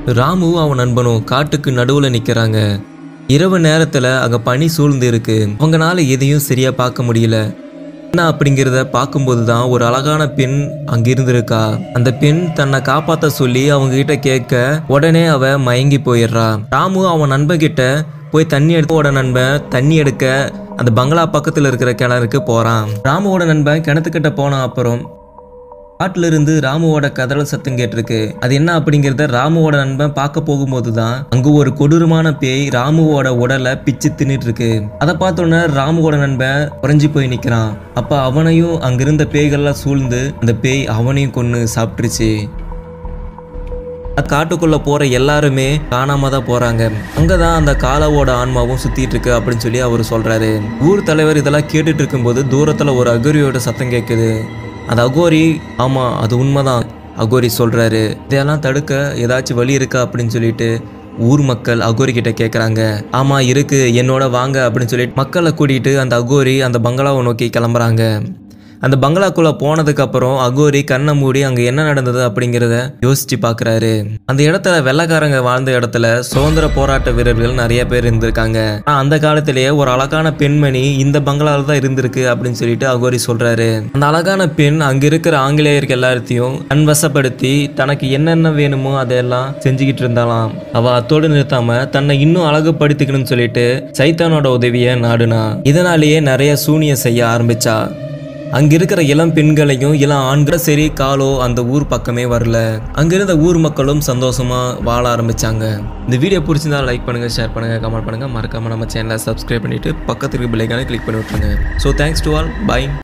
ராமுவும் அவன் நண்பனும் காட்டுக்கு நடுவுல நிக்கிறாங்க இரவு நேரத்துல அங்க பனி சூழ்ந்து இருக்கு அவங்கனால எதையும் சரியா பார்க்க முடியல என்ன அப்படிங்கிறத பார்க்கும்போது தான் ஒரு அழகான பெண் அங்க இருந்திருக்கா அந்த பெண் தன்னை காப்பாத்த சொல்லி அவங்க கிட்ட கேட்க உடனே அவ மயங்கி போயிடுறா ராமு அவன் நண்பன் கிட்ட போய் தண்ணி எடுத்தோட நண்பன் தண்ணி எடுக்க அந்த பங்களா பக்கத்துல இருக்கிற கிணறுக்கு போறான் ராமுவோட நண்பன் கிணத்துக்கிட்ட போன அப்புறம் காட்டுல இருந்து ராமுவோட கதறல் சத்தம் கேட்டிருக்கு அது என்ன அப்படிங்கிறத ராமுவோட நண்பன் பார்க்க போகும்போது தான் அங்க ஒரு கொடூரமான பேய் ராமுவோட உடலை பிச்சு தின்னுட்டு இருக்கு அதை பார்த்தோன்னே ராமுவோட நண்பன் குறைஞ்சி போய் நிக்கிறான் அப்ப அவனையும் அங்கிருந்த பேய்கள்லாம் சூழ்ந்து அந்த பேய் அவனையும் கொன்னு சாப்பிட்டுருச்சு காட்டுக்குள்ள போற எல்லாருமே காணாம தான் போறாங்க அங்கதான் அந்த காலாவோட ஆன்மாவும் சுத்திட்டு இருக்கு அப்படின்னு சொல்லி அவர் சொல்றாரு ஊர் தலைவர் இதெல்லாம் கேட்டுட்டு இருக்கும்போது தூரத்துல ஒரு அகோரியோட சத்தம் கேட்குது அந்த அகோரி ஆமா அது உண்மைதான் அகோரி சொல்றாரு இதெல்லாம் தடுக்க ஏதாச்சும் வழி இருக்கா அப்படின்னு சொல்லிட்டு ஊர் மக்கள் அகோரி கிட்ட கேட்குறாங்க ஆமா இருக்கு என்னோட வாங்க அப்படின்னு சொல்லிட்டு மக்களை கூட்டிட்டு அந்த அகோரி அந்த பங்களாவை நோக்கி கிளம்புறாங்க அந்த பங்களாக்குள்ள போனதுக்கு அப்புறம் அகோரி கண்ணை மூடி அங்க என்ன நடந்தது அப்படிங்கிறத யோசிச்சு பார்க்கறாரு அந்த இடத்துல வெள்ளைக்காரங்க வாழ்ந்த இடத்துல சுதந்திர போராட்ட வீரர்கள் நிறைய பேர் இருந்திருக்காங்க ஆனா அந்த காலத்திலேயே ஒரு அழகான பெண்மணி இந்த பங்களால தான் இருந்திருக்கு அப்படின்னு சொல்லிட்டு அகோரி சொல்றாரு அந்த அழகான பெண் அங்க இருக்கிற ஆங்கிலேயர்கள் எல்லாத்தையும் கண்வசப்படுத்தி தனக்கு என்னென்ன வேணுமோ அதெல்லாம் செஞ்சுக்கிட்டு இருந்தாலாம் அவ அத்தோடு நிறுத்தாம தன்னை இன்னும் அழகுபடுத்திக்கணும்னு சொல்லிட்டு சைத்தானோட உதவியை நாடுனா இதனாலேயே நிறைய சூனியம் செய்ய ஆரம்பிச்சா அங்க இருக்கிற இளம் பெண்களையும் இளம் ஆண்களும் சரி காலோ அந்த ஊர் பக்கமே வரல அங்க இருந்த ஊர் மக்களும் சந்தோஷமா வாழ ஆரம்பிச்சாங்க இந்த வீடியோ பிடிச்சிருந்தா லைக் பண்ணுங்க ஷேர் பண்ணுங்க கமெண்ட் பண்ணுங்க மறக்காம நம்ம சேனலை சப்ஸ்கிரைப் பண்ணிட்டு பக்கத்துக்கு பிள்ளைக்கான கிளிக் பண்ணி விட்டுருங்க so thanks to all by